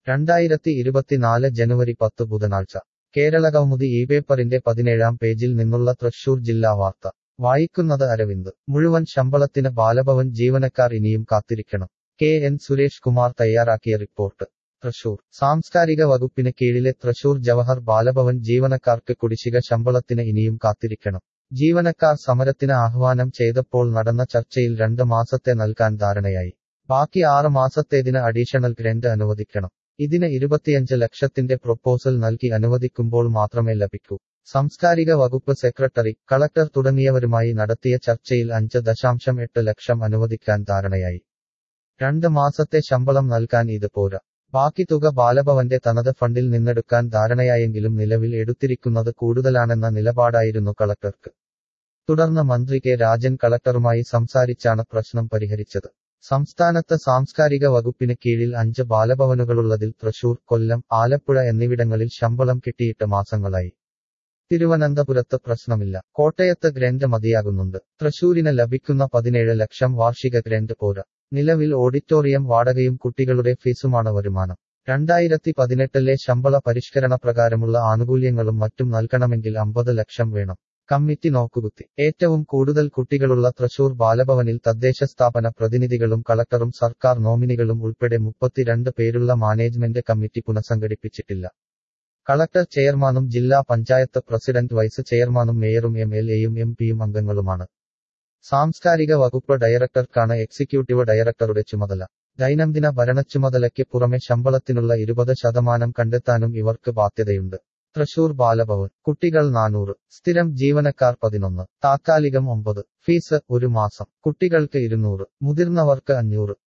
രണ്ടായിരത്തി ഇരുപത്തിനാല് ജനുവരി പത്ത് ബുധനാഴ്ച കേരളകൗമുദി ഈ പേപ്പറിന്റെ പതിനേഴാം പേജിൽ നിന്നുള്ള തൃശൂർ ജില്ലാ വാർത്ത വായിക്കുന്നത് അരവിന്ദ് മുഴുവൻ ശമ്പളത്തിന് ബാലഭവൻ ജീവനക്കാർ ഇനിയും കാത്തിരിക്കണം കെ എൻ സുരേഷ് കുമാർ തയ്യാറാക്കിയ റിപ്പോർട്ട് തൃശൂർ സാംസ്കാരിക വകുപ്പിന് കീഴിലെ തൃശൂർ ജവഹർ ബാലഭവൻ ജീവനക്കാർക്ക് കുടിശ്ശിക ശമ്പളത്തിന് ഇനിയും കാത്തിരിക്കണം ജീവനക്കാർ സമരത്തിന് ആഹ്വാനം ചെയ്തപ്പോൾ നടന്ന ചർച്ചയിൽ രണ്ട് മാസത്തെ നൽകാൻ ധാരണയായി ബാക്കി ആറ് മാസത്തേതിന് അഡീഷണൽ ഗ്രന്റ് അനുവദിക്കണം ഇതിന് ഇരുപത്തിയഞ്ച് ലക്ഷത്തിന്റെ പ്രൊപ്പോസൽ നൽകി അനുവദിക്കുമ്പോൾ മാത്രമേ ലഭിക്കൂ സാംസ്കാരിക വകുപ്പ് സെക്രട്ടറി കളക്ടർ തുടങ്ങിയവരുമായി നടത്തിയ ചർച്ചയിൽ അഞ്ച് ദശാംശം എട്ട് ലക്ഷം അനുവദിക്കാൻ ധാരണയായി രണ്ട് മാസത്തെ ശമ്പളം നൽകാൻ ഇത് പോരാ ബാക്കി തുക ബാലഭവന്റെ തനത് ഫണ്ടിൽ നിന്നെടുക്കാൻ ധാരണയായെങ്കിലും നിലവിൽ എടുത്തിരിക്കുന്നത് കൂടുതലാണെന്ന നിലപാടായിരുന്നു കളക്ടർക്ക് തുടർന്ന് മന്ത്രി കെ രാജൻ കളക്ടറുമായി സംസാരിച്ചാണ് പ്രശ്നം പരിഹരിച്ചത് സംസ്ഥാനത്ത് സാംസ്കാരിക വകുപ്പിന് കീഴിൽ അഞ്ച് ബാലഭവനുകളുള്ളതിൽ തൃശൂർ കൊല്ലം ആലപ്പുഴ എന്നിവിടങ്ങളിൽ ശമ്പളം കിട്ടിയിട്ട് മാസങ്ങളായി തിരുവനന്തപുരത്ത് പ്രശ്നമില്ല കോട്ടയത്ത് ഗ്രന്റ് മതിയാകുന്നുണ്ട് തൃശൂരിന് ലഭിക്കുന്ന പതിനേഴ് ലക്ഷം വാർഷിക ഗ്രന്റ് പോരാ നിലവിൽ ഓഡിറ്റോറിയം വാടകയും കുട്ടികളുടെ ഫീസുമാണ് വരുമാനം രണ്ടായിരത്തി പതിനെട്ടിലെ ശമ്പള പരിഷ്കരണ പ്രകാരമുള്ള ആനുകൂല്യങ്ങളും മറ്റും നൽകണമെങ്കിൽ അമ്പത് ലക്ഷം വേണം കമ്മിറ്റി നോക്കുകുത്തി ഏറ്റവും കൂടുതൽ കുട്ടികളുള്ള തൃശൂർ ബാലഭവനിൽ തദ്ദേശ സ്ഥാപന പ്രതിനിധികളും കളക്ടറും സർക്കാർ നോമിനികളും ഉൾപ്പെടെ മുപ്പത്തിരണ്ട് പേരുള്ള മാനേജ്മെന്റ് കമ്മിറ്റി പുനഃസംഘടിപ്പിച്ചിട്ടില്ല കളക്ടർ ചെയർമാനും ജില്ലാ പഞ്ചായത്ത് പ്രസിഡന്റ് വൈസ് ചെയർമാനും മേയറും എം എൽ എയും എം പിയും അംഗങ്ങളുമാണ് സാംസ്കാരിക വകുപ്പ് ഡയറക്ടർക്കാണ് എക്സിക്യൂട്ടീവ് ഡയറക്ടറുടെ ചുമതല ദൈനംദിന ഭരണച്ചുമതലയ്ക്ക് പുറമെ ശമ്പളത്തിനുള്ള ഇരുപത് ശതമാനം കണ്ടെത്താനും ഇവർക്ക് ബാധ്യതയുണ്ട് തൃശൂർ ബാലഭവൻ കുട്ടികൾ നാനൂറ് സ്ഥിരം ജീവനക്കാർ പതിനൊന്ന് താത്കാലികം ഒമ്പത് ഫീസ് ഒരു മാസം കുട്ടികൾക്ക് ഇരുന്നൂറ് മുതിർന്നവർക്ക് അഞ്ഞൂറ്